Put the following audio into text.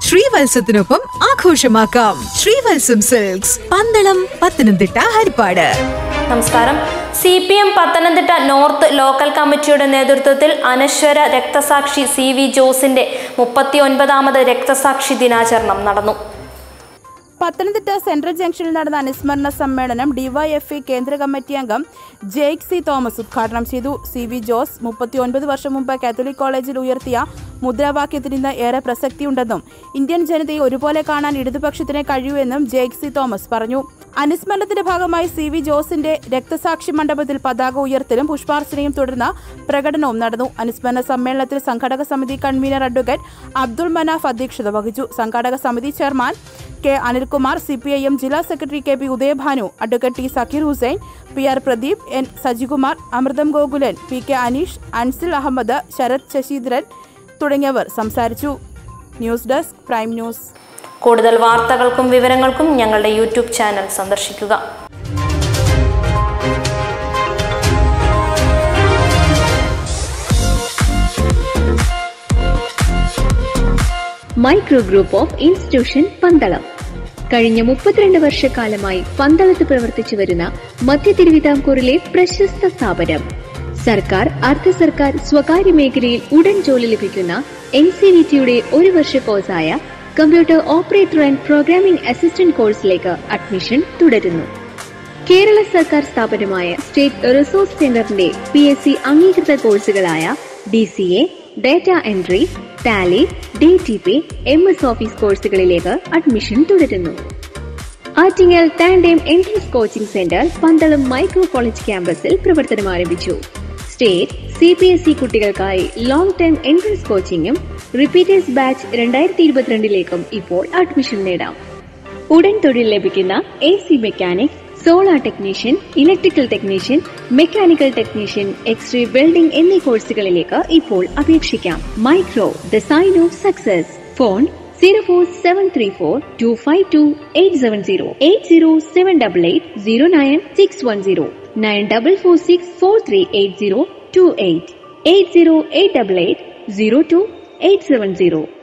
ശ്രീവത്സത്തിനൊപ്പം ആഘോഷമാക്കാം ശ്രീവത്സം സിൽക്സ് പന്തളം പത്തനംതിട്ട ഹരിപ്പാട് നമസ്കാരം C P M Pathanamthitta north local കമ്മിറ്റിയുടെ നേതൃത്വത്തിൽ അനശ്വര രക്തസാക്ഷി സി വി ജോസിന്റെ മുപ്പത്തി ഒൻപതാമത് രക്തസാക്ഷി ദിനാചരണം നടന്നു പത്തനംതിട്ട സെൻട്രൽ ജംഗ്ഷനിൽ നടന്ന അനുസ്മരണ സമ്മേളനം ഡിവൈഎഫ്ഐ കേന്ദ്ര കമ്മിറ്റി അംഗം ജെയ്ക് സി തോമസ് ഉദ്ഘാടനം ചെയ്തു സി വി ജോസ് മുപ്പത്തിയൊൻപത് വർഷം മുമ്പ് കാത്തലിക് കോളേജിൽ ഉയർത്തിയ മുദ്രാവാക്യത്തിന് ഇന്ന് ഏറെ പ്രസക്തിയുണ്ടെന്നും ഇന്ത്യൻ ജനതയെ ഒരുപോലെ കാണാൻ ഇടതുപക്ഷത്തിന് കഴിയൂവെന്നും ജെയ്ക് സി തോമസ് പറഞ്ഞു അനുസ്മരണത്തിന്റെ ഭാഗമായി സി വി ജോസിന്റെ രക്തസാക്ഷി മണ്ഡപത്തിൽ പതാക ഉയർത്തലും പുഷ്പാർച്ചനയും തുടർന്ന് പ്രകടനവും നടന്നു അനുസ്മരണ സമ്മേളനത്തിൽ സംഘാടക സമിതി കൺവീനർ അഡ്വക്കേറ്റ് അബ്ദുൾ മനാഫ് അധ്യക്ഷത വഹിച്ചു സംഘാടക സമിതി chairman K Anilkumar C P I M ജില്ലാ secretary K P Udayabhanu advocate T Sakkir Hussain P R Pradeep N Sajikumar Amritam Gokulan P K Aneesh Ansil Ahammed Sarath Saseendran തുടങ്ങിയവർ സംസാരിച്ചു ന്യൂസ് ഡെസ്ക് പ്രൈം ന്യൂസ് കൂടുതൽ വാർത്തകൾക്കും വിവരങ്ങൾക്കും ഞങ്ങളുടെ യൂട്യൂബ് ചാനൽ സന്ദർശിക്കുക micro group of institution Pandalam കഴിഞ്ഞ മുപ്പത്തിരണ്ട് വർഷക്കാലമായി പന്തളത്ത് പ്രവർത്തിച്ചു വരുന്ന മധ്യ തിരുവിതാംകൂറിലെ പ്രശസ്ത സ്ഥാപനം സർക്കാർ അർദ്ധ സർക്കാർ സ്വകാര്യ മേഖലയിൽ ഉടൻ ജോലി ലഭിക്കുന്ന എൻ സി വി ടിയുടെ ഒരു വർഷ കോഴ്സായ computer operator and programming assistant കോഴ്സിലേക്ക് അഡ്മിഷൻ തുടരുന്നു കേരള സർക്കാർ സ്ഥാപനമായ സ്റ്റേറ്റ് റിസോഴ്സ് സെന്ററിന്റെ പി എസ് സി അംഗീകൃത കോഴ്സുകളായ D C A data entry tally D T P M S office കോഴ്സുകളിലേക്ക് അഡ്മിഷൻ തുടരുന്നു Attingal tandem entrance coaching centre Pandalam micro college ക്യാമ്പസിൽ പ്രവർത്തനം ആരംഭിച്ചു state C P S E കുട്ടികൾക്കായി ലോങ് ടേം എൻട്രൻസ് കോച്ചിങ്ങും റിപ്പീറ്റേഴ്സ് ബാച്ച് രണ്ടായിരത്തി ഇരുപത്തിരണ്ടിലേക്കും ഇപ്പോൾ അഡ്മിഷൻ നേടാം ഉടൻ തൊഴിൽ ലഭിക്കുന്ന A C mechanic solar technician electrical technician mechanical technician x ray welding എന്നീ കോഴ്സുകളിലേക്ക് ഇപ്പോൾ അപേക്ഷിക്കാം micro the sign of success phone zero four seven three four two five two eight seven zero eight zero seven double eight zero nine six one zero nine double four six four three eight zero two eight eight zero eight double eight zero two eight seven zero